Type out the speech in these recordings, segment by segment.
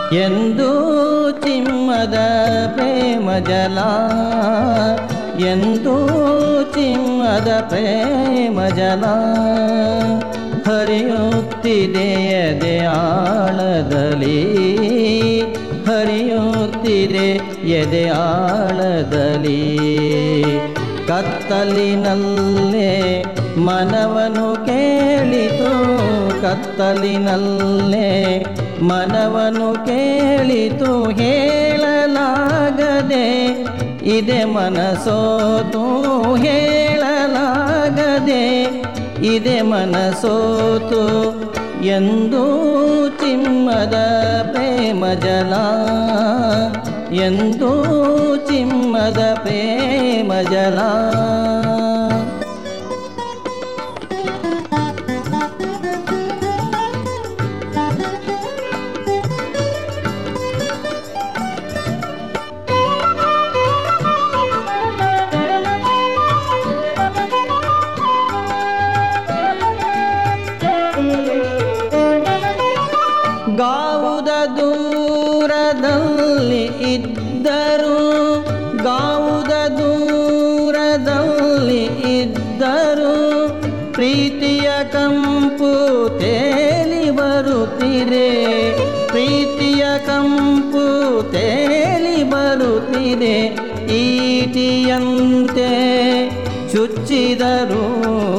ಎಂದು ಚಿಮ್ಮದ ಪ್ರೇಮ ಜಲ ಎಂದು ಚಿಮ್ಮದ ಪ್ರೇಮ ಜಲ ಹರಿಯುತ್ತಿದೆ ಎದೆ ಆಳದಲ್ಲಿ ಹರಿಯುತ್ತಿದೆ ಎದೆ ಆಳದಲ್ಲಿ ಕತ್ತಲಿನಲ್ಲೇ ಮನವನು ಕೇಳಿತು ಕತ್ತಲಿನಲ್ಲೇ ಮನವನು ಕೇಳಿತು ಹೇಳಲಾಗದೆ ಇದೆ ಮನಸೋತು ಹೇಳಲಾಗದೆ ಇದೆ ಮನಸೋತು ಎಂದು ಚಿಮ್ಮದ ಪ್ರೇಮ ಜಲ ಎಂದು ಚಿಮ್ಮದ ಪ್ರೇಮ ಜಲ ಗಾವುದ ದೂರದಲ್ಲಿ ಇದ್ದರು ಗಾವುದ ದೂರದಲ್ಲಿ ಇದ್ದರು ಪ್ರೀತಿಯ ಕಂಪು ತೇಲಿ ಬರುತ್ತಿದೆ ಪ್ರೀತಿಯ ಕಂಪು ತೇಲಿ ಬರುತ್ತಿದೆ ಈಟಿಯಂತೆ ಚುಚ್ಚಿದರು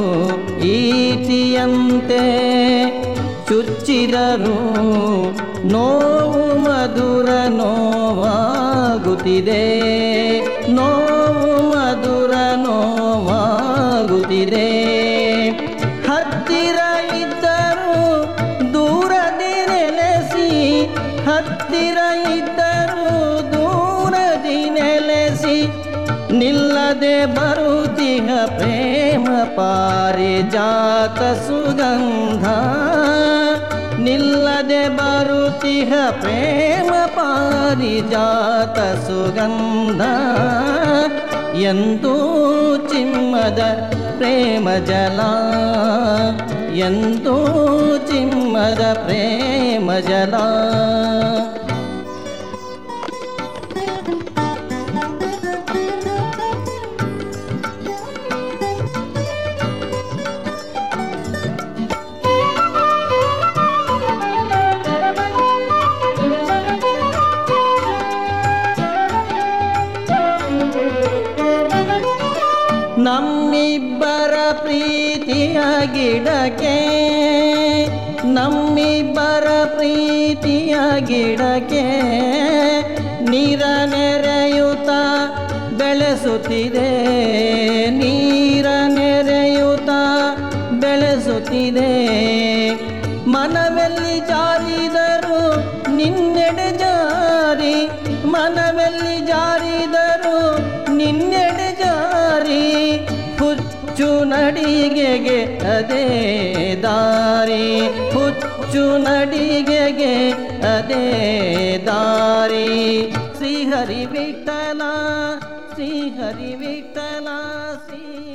ಈಟಿಯಂತೆ ಚುಚ್ಚಿದರು ನೋವು ಮಧುರ ನೋವಾಗುತ್ತಿದೆ ನೋವು ಮಧುರ ನೋವಾಗುತ್ತಿದೆ ಹತ್ತಿರ ಇದ್ದರು ದೂರದಿ ನೆಲೆಸಿ ಹತ್ತಿರ ಇದ್ದರು ದೂರದಿ ನೆಲೆಸಿ ನಿಲ್ಲದೆ ಬರುತ್ತಿಹ ಪ್ರೇಮ ಪಾರಿಜಾತ ಸುಗಂಧ ನಿಲ್ಲದೆ ಬರುತ್ತಿಹ ಪ್ರೇಮ ಪಾರಿಜಾತ ಸುಗಂಧ ಎಂದೂ ಚಿಮ್ಮದ ಪ್ರೇಮ ಜಲ ಎಂದೂ ಚಿಮ್ಮದ ಪ್ರೇಮ ಜಲ ನಮ್ಮಿಬ್ಬರ ಪ್ರೀತಿಯ ಗಿಡಕ್ಕೆ ನಮ್ಮಿಬ್ಬರ ಪ್ರೀತಿಯ ಗಿಡಕ್ಕೆ ನೀರ ನೆರೆಯುತ್ತ ಬೆಳೆಸುತ್ತಿದೆ ನೀರ ನೆರೆಯುತ್ತ ಬೆಳೆಸುತ್ತಿದೆ ಮನವೆಲ್ಲಿ ಜಾರಿದರು ನಿನ್ನೆಡೆ ಜಾರಿ ಮನವೆಲ್ಲಿ ಜಾರಿದರು ನಿನ್ನೆಡೆ ಜಾರಿ ಹುಚ್ಚು ನಡಿಗೆಗೆ ಅದೇ ದಾರಿ ಹುಚ್ಚು ನಡಿಗೆಗೆ ಅದೇ ದಾರಿ ಶ್ರೀಹರಿ ವಿಠಲ ಶ್ರೀಹರಿ ವಿಠಲ ಶ್ರೀ